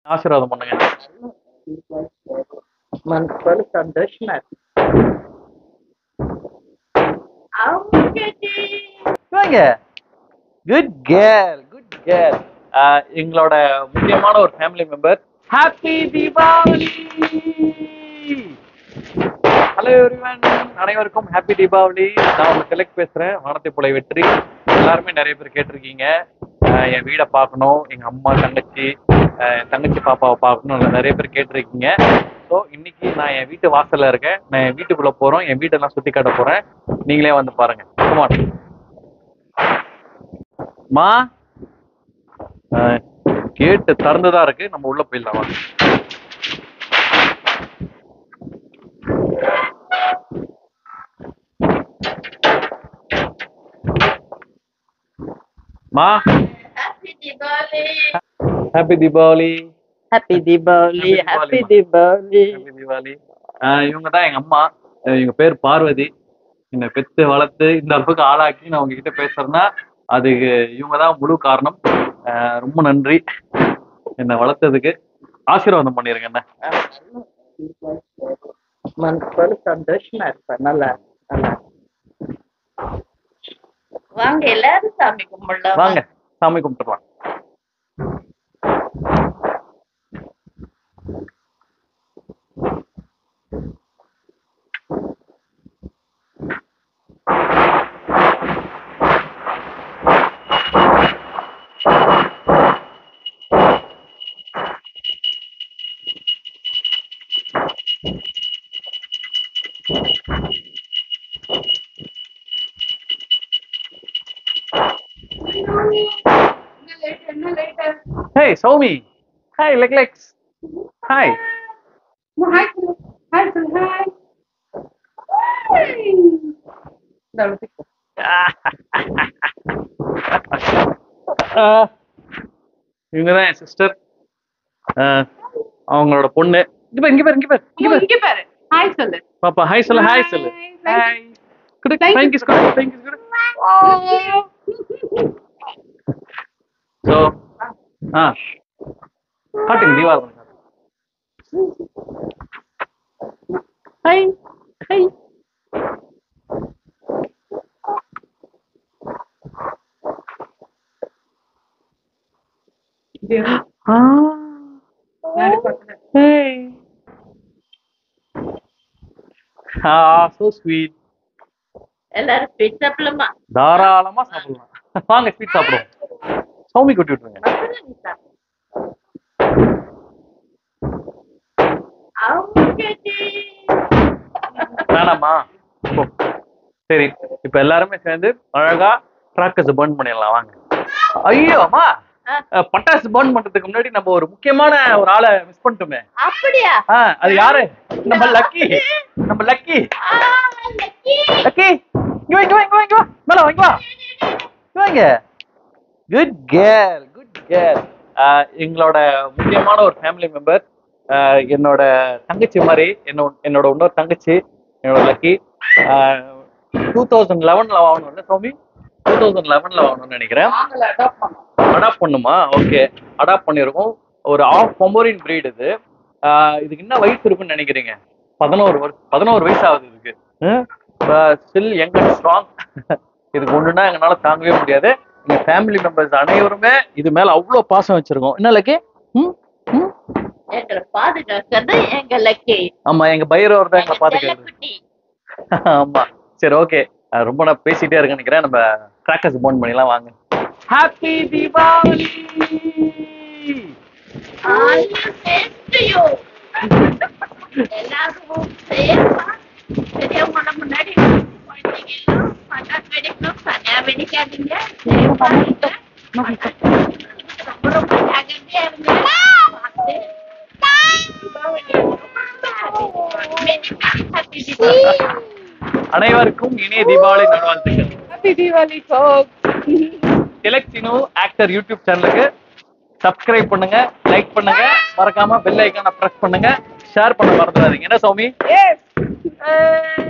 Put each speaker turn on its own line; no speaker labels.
ஆசீர்வாதம் பண்ணுங்க
మనసులో సంతోషం
வாங்க குட் கேர்ள் குட் கேர்ள் எங்களோட முக்கியமான ஒரு family member happy Deepavali hello everyone அனைவருக்கும் ஹாப்பி தீபாவளி நான் உங்க செலக்ட் பேசுறேன் வானத்தை புலை வெற்றி எல்லாருமே நிறைய பேர் கேட்டிருக்கீங்க ஆஹ் என் வீடை பார்க்கணும் எங்க அம்மா தங்கச்சி ஆஹ் என் தங்கச்சி பாப்பாவை பார்க்கணும் நிறைய பேர் கேட்டிருக்கீங்க ஸோ இன்னைக்கு நான் என் வீட்டு வாசல்ல இருக்கேன் நான் என் வீட்டுக்குள்ள போறோம் என் வீட்டெல்லாம் சுத்தி காட்ட போறேன் நீங்களே வந்து பாருங்க குமார் மா கேட்டு திறந்துதான் இருக்கு நம்ம உள்ள போயிடலாம் வாங்க மா
happy Deepavali
happy Deepavali
happy Deepavali
Happy
happy
Diwali,
Deepavali
happy Deepavali இவங்க தான் எங்க அம்மா அஹ் இவங்க பேர் பார்வதி என்னை பெத்து வளர்த்து இந்த அளவுக்கு ஆளாக்கி நான் உங்ககிட்ட பேசுறேன்னா அதுக்கு இவங்க தான் முழு காரணம் அஹ் ரொம்ப நன்றி என்னை வளர்த்ததுக்கு ஆசீர்வாதம் பண்ணிருங்க என்ன
మనసులో సంతోషமா இருப்பேன் நல்லா நல்லா வாங்க எல்லாரும் சாமி கும்பிடலாம்
வாங்க சாமி கும்பிட்டுலாம் ஹே சௌமி ஹாய் லெக் லெக்ஸ் ஹாய் இவங்க தான் என் சிஸ்டர் அவங்களோட பொண்ணு இங்க பாரு இங்க பாரு இங்க பாரு இங்க பாரு
இங்க பாரு ஹாய் சொல்லு
பாப்பா ஹாய் சொல்லு ஹாய் சொல்லு
Hi,
ஹாய் குடு
Thank you.
தேங்க்ஸ் குடு தேங்க்ஸ் குடு ஸோ ஆ காட்டுங்க தீபாவளி ஹாய் ஹாய் ஆ Hey. Ah, so sweet.
எல்லாரும் ஸ்வீட் சாப்பிடலாமா
தாராளமா சாப்பிடலாம் வாங்க ஸ்வீட் சாப்பிடுவோம் சௌமி கொட்டி விட்டுருங்க
முதல்ல நீ சாப்பிடு. அவுங்கடி.
வேணாமா போ. சரி இப்ப எல்லாருமே சேர்ந்து அழகா கிராக்கர்ஸ் பர்ன் பண்ணிடலாம் வாங்க ஐயோ அம்மா
ஆ.
அஹ், பட்டாசு பர்ன் பண்றதுக்கு முன்னாடி நம்ம ஒரு முக்கியமான ஒரு ஆளை மிஸ் பண்ணிட்டோமே
அப்படியா
ஆ, அது யாரு நம்ம லக்கி நம்ம லக்கி
ஆ, லக்கி.
லக்கி இங்க வா, இங்க வா, இங்க வா, இங்க வா மேல வா, இங்க வா இங்க வாங்க குட் கேர்ள் குட் கேர்ள் எங்களோட முக்கியமான ஒரு ஃபேமிலி மெம்பர் என்னோட தங்கச்சி மாதிரி என்னோட என்னோட இன்னொரு தங்கச்சி என்னோட லக்கி டூ தௌசண்ட் லெவனில் வாங்கணும்ல சௌமி டூ தௌசண்ட் லெவனில் வாங்கணும்னு நினைக்கிறேன் அடாப்ட் பண்ணுமா ஓகே அடாப்ட் பண்ணியிருக்கோம் ஒரு ஆஃப் பொம்போரின் breed இது ஆஹ் இதுக்கு என்ன வயசு இருக்குன்னு நினைக்கிறீங்க பதினோரு வருஷம் பதினோரு வயசு ஆகுது இதுக்கு ஸ்டில் யங் அண்ட் ஸ்ட்ராங் இதுக்கு ஒண்ணுன்னா எங்களால தாங்கவே முடியாது எங்க ஃபேமிலி மெம்பர்ஸ் அனைவருமே இது மேல அவ்வளவு பாசம் வச்சிருக்கோம் என்ன லக்கி ம் ம்
எங்களை பாதுகாக்கிறது எங்க லக்கி
ஆமா எங்க பைரவர் தான் எங்களை
எங்க
பாத்துக்கிறது
செல்லக்குட்டி.
ஆமா சரி ஓகே ரொம்ப நான் பேசிட்டே இருக்கேன்னு நினைக்கிறேன் நம்ம கிராக்கர்ஸ் போன் பண்ணிடலாம் வாங்க happy Deepavali
All the best to you. எல்லாருக்கும் சேஃபா பெரியவங்கள முன்னாடி குழந்தைங்க எல்லாம் பட்டாசு வெடிக்கணும் தனியா வெடிக்காதீங்க சேஃபா இருங்க ரொம்ப ரொம்ப ஜாக்கிரதையா இருங்க பார்த்து Happy Diwali.
அனைவருக்கும் இனிய தீபாவளி நல்வாழ்த்துக்கள்
ஹாப்பி தீபாவளி folks
செலக்டினோ ஆக்டர் யூடியூப் சேனலுக்கு சப்ஸ்கிரைப் பண்ணுங்க லைக் பண்ணுங்க மறக்காம பெல் ஐக்கான பிரஸ் பண்ணுங்க ஷேர் பண்ண மறந்துடாதீங்க என்ன சௌமி
எஸ்